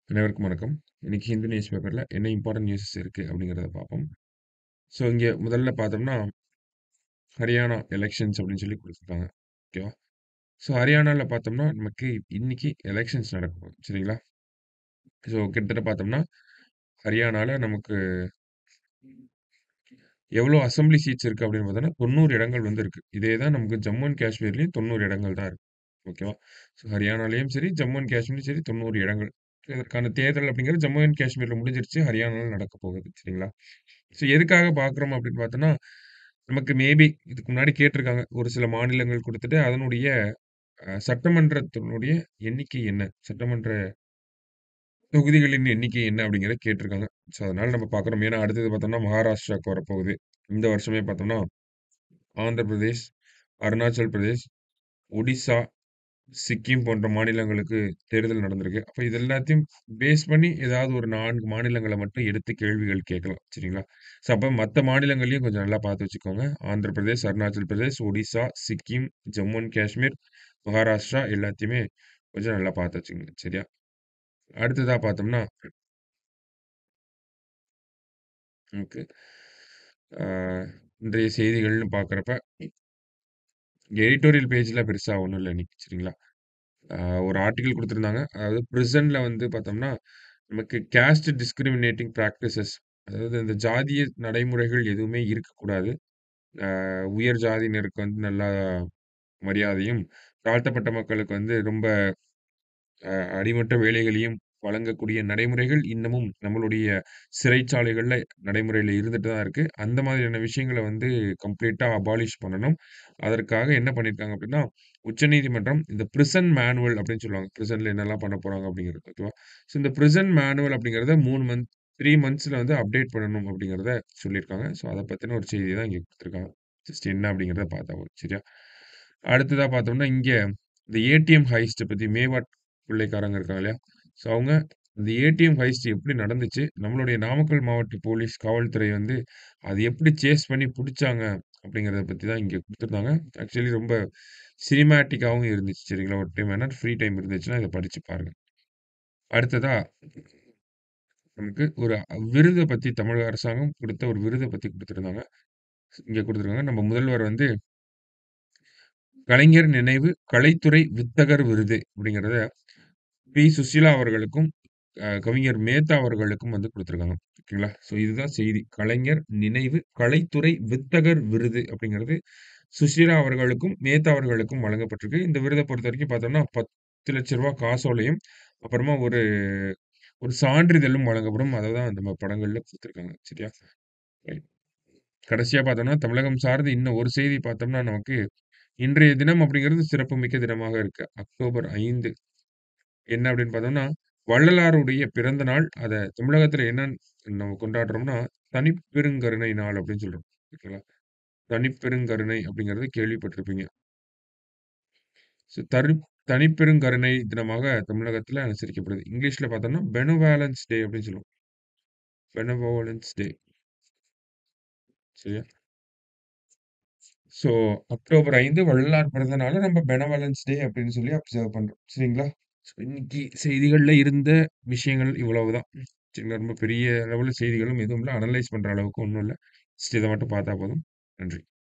அனைவருக்கும் வணக்கம். இன்னைக்கு ஹிந்து நியூஸ் பேப்பர்ல என்ன இம்பார்ட்டன்ட் நியூஸஸ் இருக்கு அப்படிங்கிறத பார்ப்போம். ஸோ இங்க முதல்ல பார்த்தோம்னா, ஹரியானா எலக்ஷன்ஸ் அப்படின்னு சொல்லி குடுத்துருக்காங்க. ஓகேவா? ஸோ ஹரியானால பார்த்தோம்னா, நமக்கு இன்னைக்கு எலக்ஷன்ஸ் நடக்க போகுது. சரிங்களா? ஸோ கிட்டத்தட்ட பார்த்தோம்னா, ஹரியானால நமக்கு எவ்வளோ அசெம்பிளி சீட்ஸ் இருக்கு அப்படின்னு பார்த்தோம்னா, 90 இடங்கள் வந்து இருக்கு. இதே தான் நமக்கு ஜம்மு அண்ட் காஷ்மீர்லயும் 90 இடங்கள் தான் இருக்கு. ஓகேவா? ஸோ ஹரியானாலயும் சரி, ஜம்மு அண்ட் காஷ்மீர்லயும் சரி 90 இடங்கள். இதற்கான தேர்தல் அப்படிங்கிறது ஜம்மு அண்ட் காஷ்மீர்ல முடிஞ்சிருச்சு. ஹரியானால நடக்க போகுது. சரிங்களா? ஸோ எதுக்காக பார்க்குறோம் அப்படின்னு பார்த்தோம்னா, நமக்கு மேபி இதுக்கு முன்னாடி கேட்டிருக்காங்க. ஒரு சில மாநிலங்கள் குடுத்துட்டு, அதனுடைய அ சட்டமன்றத்தினுடைய எண்ணிக்கை என்ன? சட்டமன்ற தொகுதிகளின் எண்ணிக்கை என்ன அப்படிங்கிறத கேட்டிருக்காங்க. ஸோ அதனால நம்ம பார்க்குறோம். ஏன்னா அடுத்தது பார்த்தோம்னா, மகாராஷ்டிராவுக்கு வரப்போகுது. இந்த வருஷமே பார்த்தோம்னா, ஆந்திர பிரதேஷ், அருணாச்சல் பிரதேஷ், ஒடிசா, சிக்கிம் போன்ற மாநிலங்களுக்கு தேர்தல் நடந்திருக்கு. அப்ப இது எல்லாத்தையும் பேஸ் பண்ணி ஏதாவது ஒரு 4 மாநிலங்கள மட்டும் எடுத்து கேள்விகள் கேட்கலாம். சரிங்களா? ஸோ அப்ப மத்த மாநிலங்களையும் கொஞ்சம் நல்லா பார்த்து வச்சுக்கோங்க. ஆந்திர பிரதேஷ், அருணாச்சல் பிரதேஷ், ஒடிசா, சிக்கிம், ஜம்மு அண்ட் காஷ்மீர், மகாராஷ்டிரா எல்லாத்தையுமே கொஞ்சம் நல்லா பார்த்து வச்சுக்கங்க. சரியா? அடுத்ததா பார்த்தோம்னா ஓகே. ஆ இன்றைய செய்திகள்னு பார்க்குறப்ப எடிட்டோரியல் பேஜ்ல பெருசா ஒண்ணும் இல்ல இன்னைக்கு. சரிங்களா? ஆ ஒரு ஆர்டிக்கிள் குடுத்திருந்தாங்க. அதாவது பிரிசன்ல வந்து பார்த்தோம்னா, நமக்கு காஸ்ட் டிஸ்கிரிமினேட்டிங் பிராக்டிசஸ் அதாவது இந்த ஜாதிய நடைமுறைகள் எதுவுமே இருக்கக்கூடாது. ஆ உயர் ஜாதியினருக்கு வந்து நல்லா மரியாதையும், தாழ்த்தப்பட்ட மக்களுக்கு வந்து ரொம்ப அ அடிமட்ட வேலைகளையும் வழங்கக்கூடிய நடைமுறைகள் இன்னமும் நம்மளுடைய சிறைச்சாலைகள்ல நடைமுறையில இருந்துட்டு தான் இருக்கு. அந்த மாதிரியான விஷயங்கள வந்து கம்ப்ளீட்டா அபாலிஷ் பண்ணணும். அதற்காக என்ன பண்ணியிருக்காங்க அப்படின்னா, உச்சநீதிமன்றம் இந்த பிரிசன் மேனுவல் அப்படின்னு சொல்லுவாங்க. பிரிசன்ல என்னலாம் பண்ண போறாங்க அப்படிங்கிறது. ஓகேவா? ஸோ இந்த பிரிசன் மேனுவல் அப்படிங்கிறத 3 மந்த் 3 மந்த்ஸ்ல வந்து அப்டேட் பண்ணணும் அப்படிங்கிறத சொல்லியிருக்காங்க. ஸோ அத பத்தின ஒரு செய்தி தான் இங்க குடுத்துருக்காங்க. ஜஸ்ட் என்ன அப்படிங்கிறத பார்த்தா போதும். சரியா? அடுத்ததா பார்த்தோம்னா, இங்க இந்த ஏடிஎம் ஹெய்ஸ்ட் பத்தி மேவாட் கொள்ளைக்காரங்க இருக்காங்க இல்லையா? ஸோ அவங்க இந்த ஏடிஎம் ஹெய்ஸ்ட் எப்படி நடந்துச்சு? நம்மளுடைய நாமக்கல் மாவட்ட போலீஸ் காவல்துறை வந்து அது எப்படி சேஸ் பண்ணி புடிச்சாங்க? அப்படிங்கிறத பத்தி தான் இங்க குடுத்துருந்தாங்க. ஆக்சுவலி ரொம்ப சினிமேட்டிக்காவும் இருந்துச்சு. சரிங்களா? ஒரு டைம் வேணா ஃப்ரீ டைம் இருந்துச்சுன்னா, இத படிச்சு பாருங்க. அடுத்ததா நமக்கு ஒரு விருத பத்தி தமிழக அரசாங்கம் குடுத்த ஒரு விருத பத்தி குடுத்திருந்தாங்க. இங்க குடுத்திருக்காங்க. நம்ம முதல்வர் வந்து கலைஞர் நினைவு கலைத்துறை வித்தகர் விருது அப்படிங்கிறத பி. சுசீலா அவர்களுக்கும், அ கவிஞர் மேத்தா அவர்களுக்கும் வந்து குடுத்திருக்காங்க. ஓகேங்களா? ஸோ இதுதான் செய்தி. கலைஞர் நினைவு கலைத்துறை வித்தகர் விருது அப்படிங்கிறது சுசீலா அவர்களுக்கும், மேத்தா அவர்களுக்கும் வழங்கப்பட்டிருக்கு. இந்த விருத பொறுத்தவரைக்கும் பார்த்தோம்னா, ரூ. 10,00,000 காசோலையும், அப்புறமா ஒரு ஒரு சான்றிதழும் வழங்கப்படும். அததான் நம்ம படங்கள்ல குடுத்திருக்காங்க. சரியா? ரைட். கடைசியா பார்த்தோம்னா, தமிழகம் சார்ந்து இன்னும் ஒரு செய்தி பார்த்தோம்னா, நமக்கு இன்றைய தினம் அப்படிங்கிறது சிறப்புமிக்க தினமாக இருக்கு. அக்டோபர் 5 என்ன அப்படின்னு பார்த்தோம்னா, வள்ளலாருடைய பிறந்த நாள். அத தமிழகத்துல என்ன நம்ம கொண்டாடுறோம்னா, தனிப்பெருங்கருணை நாள் அப்படின்னு சொல்றோம். ஓகேங்களா? தனிப்பெருங்கருணை அப்படிங்கிறது கேள்விப்பட்டிருப்பீங்க. ஸோ தரி தனிப்பெருங்கருணை தினமாக தமிழகத்துல அனுசரிக்கப்படுது. இங்கிலீஷ்ல பார்த்தோம்னா, பெனவாலன்ஸ் டே அப்படின்னு சொல்லுவோம். பெனவோலன்ஸ் டே. சரியா? ஸோ அக்டோபர் 5 வள்ளலார் பிறந்த நாள நம்ம பெனவாலன்ஸ் டே அப்படின்னு சொல்லி அப்சர்வ் பண்றோம். சரிங்களா? ஸோ இன்னைக்கு செய்திகள்ல இருந்த விஷயங்கள் இவ்வளவுதான். சரிங்களா? ரொம்ப பெரிய லெவல்ல செய்திகளும் எதுவும் இல்ல. அனலைஸ் பண்ற அளவுக்கு ஒண்ணும் இல்ல. ஜஸ்ட் இத மட்டும் பார்த்தா போதும். நன்றி.